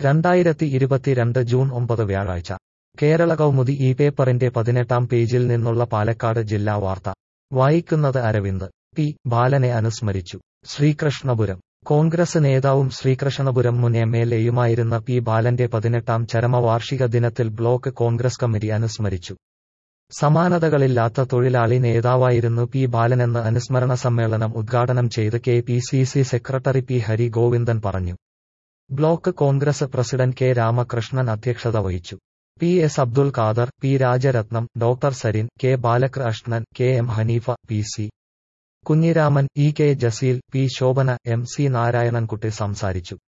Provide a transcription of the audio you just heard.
രണ്ടായിരത്തി ഇരുപത്തിരണ്ട് ജൂൺ ഒമ്പത് വ്യാഴാഴ്ച കേരള കൗമുദി ഈ പേപ്പറിന്റെ പതിനെട്ടാം പേജിൽ നിന്നുള്ള പാലക്കാട് ജില്ലാ വാർത്ത വായിക്കുന്നത് അരവിന്ദ് പി ബാലനെ അനുസ്മരിച്ചു ശ്രീകൃഷ്ണപുരം കോൺഗ്രസ് നേതാവും ശ്രീകൃഷ്ണപുരം മുൻ എം എൽ എയുമായിരുന്ന പി ബാലന്റെ പതിനെട്ടാം ചരമവാർഷിക ദിനത്തിൽ ബ്ലോക്ക് കോൺഗ്രസ് കമ്മിറ്റി അനുസ്മരിച്ചു സമാനതകളില്ലാത്ത തൊഴിലാളി നേതാവായിരുന്നു പി ബാലനെന്ന് അനുസ്മരണ സമ്മേളനം ഉദ്ഘാടനം ചെയ്ത് K P C C secretary P Hari Govindan പറഞ്ഞു block Congress president K Ramakrishnan അധ്യക്ഷത വഹിച്ചു P S Abdul Khader P Rajarathnam doctor Sarin K Balakrishnan K M Haneefa P C Kunhiraman E K Jaseel P Shobhana M C Narayanankutty സംസാരിച്ചു